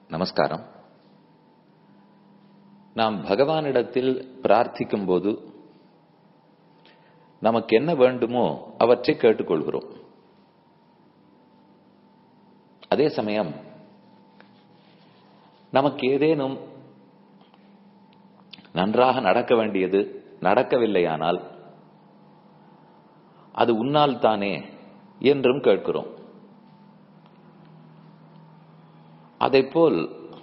நமஸ்காரம் நாம் பகவானிடத்தில் பிரார்த்திக்கும் போது நமக்கு என்ன வேண்டுமோ அவற்றை கேட்டுக்கொள்கிறோம் அதே சமயம் நமக்கு ஏதேனும் நன்றாக நடக்க வேண்டியது நடக்கவில்லையானால் அது உன்னால் தானே என்றும் கேட்கிறோம் அதைப்போல்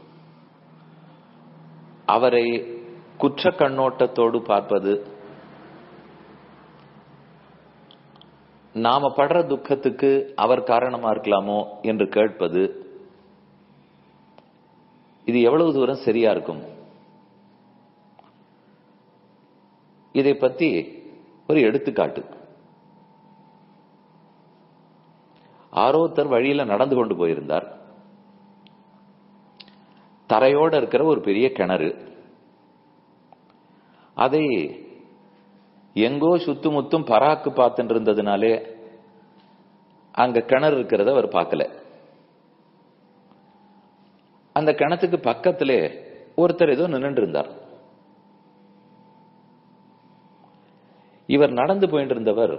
அவரை குற்ற கண்ணோட்டத்தோடு பார்ப்பது நாம படுற துக்கத்துக்கு அவர் காரணமா இருக்கலாமோ என்று கேட்பது இது எவ்வளவு தூரம் சரியா இருக்கும் இதை பத்தி ஒரு எடுத்துக்காட்டு ஆரோத்தர் வழியில நடந்து கொண்டு போயிருந்தார் தரையோட இருக்கிற ஒரு பெரிய கிணறு அதை எங்கோ சுத்துமுத்தும் பராக்கு பார்த்துட்டு இருந்ததுனாலே அங்க கிணறு இருக்கிறத அவர் பார்க்கல அந்த கிணத்துக்கு பக்கத்திலே ஒருத்தர் ஏதோ நின்று இருந்தார் இவர் நடந்து போயிட்டு இருந்தவர்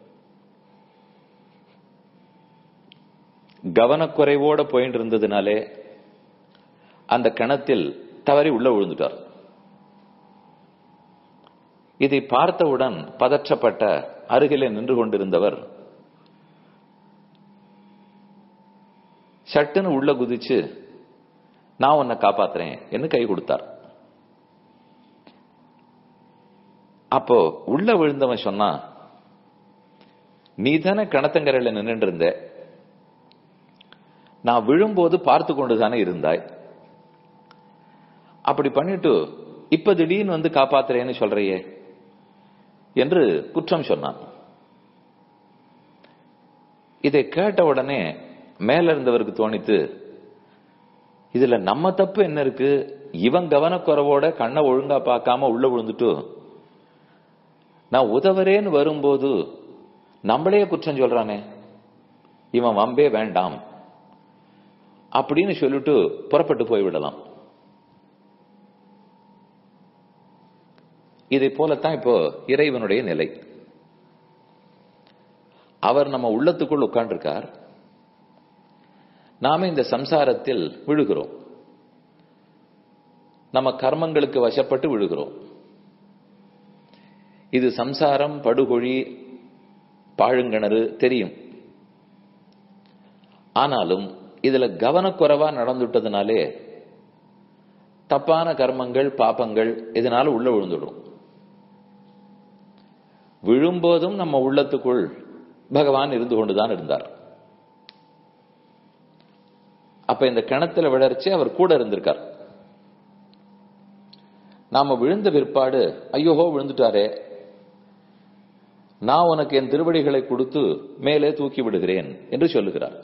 கவனக்குறைவோட போயிட்டு இருந்ததுனாலே அந்த கிணத்தில் தவறி உள்ள விழுந்துட்டார் இதை பார்த்தவுடன் பதற்றப்பட்ட அருகிலே நின்று கொண்டிருந்தவர் சட்டுன்னு உள்ள குதிச்சு நான் உன்னை காப்பாத்துறேன் என்று கை கொடுத்தார் அப்போ உள்ள விழுந்தவன் சொன்னா நீ தானே கிணத்தங்கரையில நின்று இருந்த நான் விழும்போது பார்த்து கொண்டுதானே இருந்தாய் அப்படி பண்ணிட்டு இப்ப திடீர்னு வந்து காப்பாத்துறேன்னு சொல்றையே என்று குற்றம் சொன்னான் இதை கேட்ட உடனே மேல இருந்தவருக்கு தோணித்து இதுல நம்ம தப்பு என்ன இருக்கு இவன் கவனக்குறவோட கண்ணை ஒழுங்கா பார்க்காம உள்ள விழுந்துட்டு நான் உதவுறேன்னு வரும்போது நம்மளே குற்றம் சொல்றானே இவன் வம்பே வேண்டாம் அப்படின்னு சொல்லிட்டு புறப்பட்டு போய்விடலாம் இதை போலத்தான் இப்போ இறைவனுடைய நிலை அவர் நம்ம உள்ளத்துக்குள் உட்கார்ந்திருக்கார் நாம இந்த சம்சாரத்தில் விழுகிறோம் நம்ம கர்மங்களுக்கு வசப்பட்டு விழுகிறோம் இது சம்சாரம் படுகொழி பாழுங்கிணறு தெரியும் ஆனாலும் இதுல கவனக்குறைவா நடந்துட்டதுனாலே தப்பான கர்மங்கள் பாப்பங்கள் இதனால உள்ள விழுந்துடும் விழும்போதும் நம்ம உள்ளத்துக்குள் பகவான் இருந்து கொண்டுதான் இருந்தார் அப்ப இந்த கிணத்துல விழர்ச்சி அவர் கூட இருந்திருக்கார் நாம விழுந்த பிற்பாடு ஐயோஹோ விழுந்துட்டாரே நான் உனக்கு என் திருவடிகளை கொடுத்து மேலே தூக்கி விடுகிறேன் என்று சொல்லுகிறார்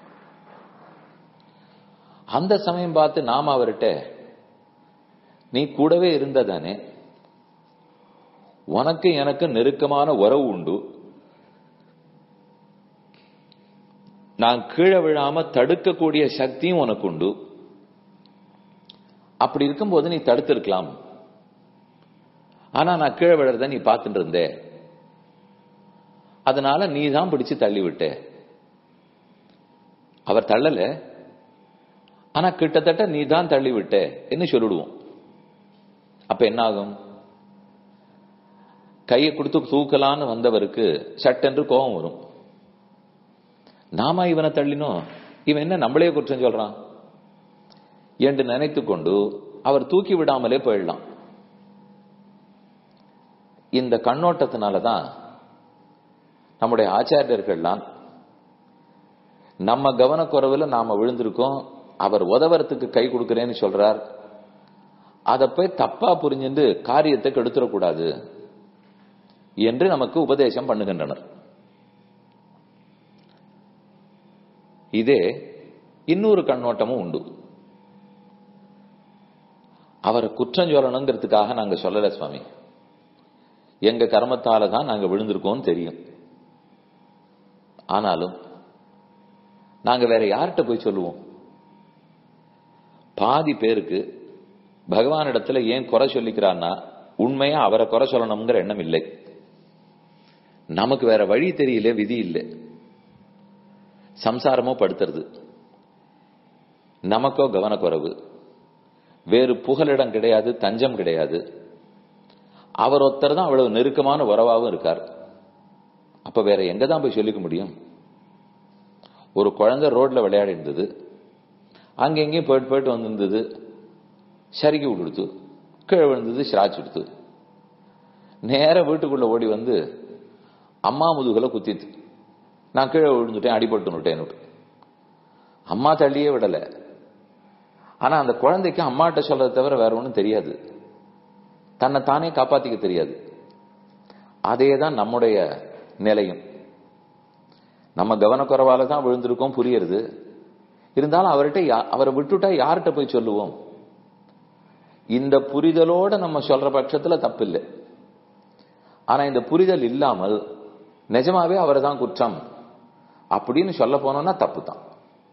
அந்த சமயம் பார்த்து நாம அவர்கிட்ட நீ கூடவே இருந்ததானே உனக்கு எனக்கு நெருக்கமான உறவு உண்டு நான் கீழே விழாம தடுக்கக்கூடிய சக்தியும் உனக்கு உண்டு அப்படி இருக்கும்போது நீ தடுத்திருக்கலாம் ஆனா நான் கீழே விழறத நீ பார்த்துட்டு இருந்தே அதனால நீ தான் பிடிச்சு தள்ளி விட்ட அவர் தள்ளல ஆனா கிட்டத்தட்ட நீ தான் தள்ளி விட்ட என்ன சொல்லிடுவோம் அப்ப என்ன ஆகும் கையை கொடுத்து தூக்கலான்னு வந்தவருக்கு சட்டென்று கோபம் வரும் நாம இவனை தள்ளினோம் இவன் என்ன நம்மளே குற்றம் சொல்றான் என்று நினைத்து கொண்டு அவர் தூக்கி விடாமலே போயிடலாம் இந்த கண்ணோட்டத்தினாலதான் நம்முடைய ஆச்சாரியர்கள்லாம் நம்ம கவனக்குறவுல நாம விழுந்திருக்கோம் அவர் உதவறதுக்கு கை கொடுக்கிறேன்னு சொல்றார் அதை போய் தப்பா புரிஞ்சுட்டு காரியத்தை கெடுத்துடக்கூடாது என்று நமக்கு உபதேசம் பண்ணுகின்றனர் இதே இன்னொரு கண்ணோட்டமும் உண்டு அவரை குற்றம் சொல்லணுங்கிறதுக்காக நாங்க சொல்லல சுவாமி எங்க கர்மத்தால தான் நாங்க விழுந்திருக்கோம் தெரியும் ஆனாலும் நாங்க வேற யார்கிட்ட போய் சொல்லுவோம் பாதி பேருக்கு பகவானிடத்துல ஏன் குறை சொல்லிக்கிறான்னா உண்மையா அவரை குறை சொல்லணுங்கிற எண்ணம் இல்லை நமக்கு வேற வழி தெரியல விதி இல்லை சம்சாரமோ படுத்துறது நமக்கோ கவனக்குறைவு வேறு புகலிடம் கிடையாது தஞ்சம் கிடையாது அவர் ஒருத்தர் தான் அவ்வளவு நெருக்கமான உறவாகவும் இருக்கார் அப்ப வேற எங்க தான் போய் சொல்லிக்க முடியும் ஒரு குழந்தை ரோட்ல விளையாடி இருந்தது அங்கெங்கேயும் போயிட்டு போயிட்டு வந்திருந்தது சறுக்கி விட்டுடுத்து கீழே விழுந்தது சிராச்சு விடுத்து நேர வீட்டுக்குள்ள ஓடி வந்து அம்மா முதுகுல குத்தித்து நான் கீழே விழுந்துட்டேன் அடிபட்டு விட்டேன் அம்மா தள்ளியே விடல ஆனா அந்த குழந்தைக்கு அம்மாட்ட சொல்றதை தவிர வேற ஒன்றும் தெரியாது தன்னை தானே காப்பாத்திக்க தெரியாது அதே தான் நம்முடைய நிலையும் நம்ம கவனக்குறைவால தான் விழுந்திருக்கோம் புரியுறது இருந்தாலும் அவர்கிட்ட அவரை விட்டுட்டா யார்கிட்ட போய் சொல்லுவோம் இந்த புரிதலோட நம்ம சொல்ற பட்சத்துல தப்பில்லை ஆனா இந்த புரிதல் இல்லாமல் நிஜமாவே அவர் தான் குற்றம் அப்படின்னு சொல்ல போனோம்னா தப்பு தான்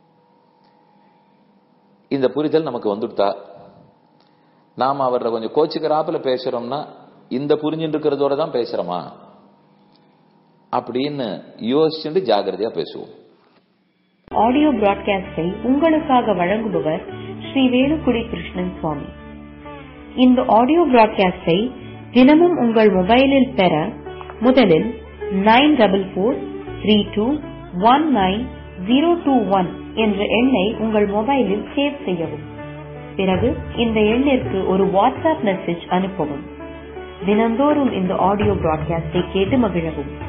இந்த புரிதல் நமக்கு வந்துட்டா நாம அவரை கொஞ்சம் கோச்சுக்கிறாப்புல பேசுறோம்னா இந்த புரிஞ்சுட்டு இருக்கிறதோட தான் பேசுறோமா அப்படின்னு யோசிச்சுட்டு ஜாகிரதையா பேசுவோம் ஆடியோ பிராட்காஸ்டை உங்களுக்காக வழங்குபவர் ஸ்ரீ வேலுக்குடி கிருஷ்ணன் சுவாமி இந்த ஆடியோ பிராட்காஸ்டை தினமும் உங்கள் மொபைலில் பெற முதலில் nine double four three two one nine zero two one என்ற எண்ணை உங்கள் மொபைலில் சேவ் செய்யவும் பிறகு இந்த எண்ணிற்கு ஒரு வாட்ஸ்அப் மெசேஜ் அனுப்பவும் தினந்தோறும் இந்த ஆடியோ பிராட்காஸ்டை கேட்டு மகிழவும்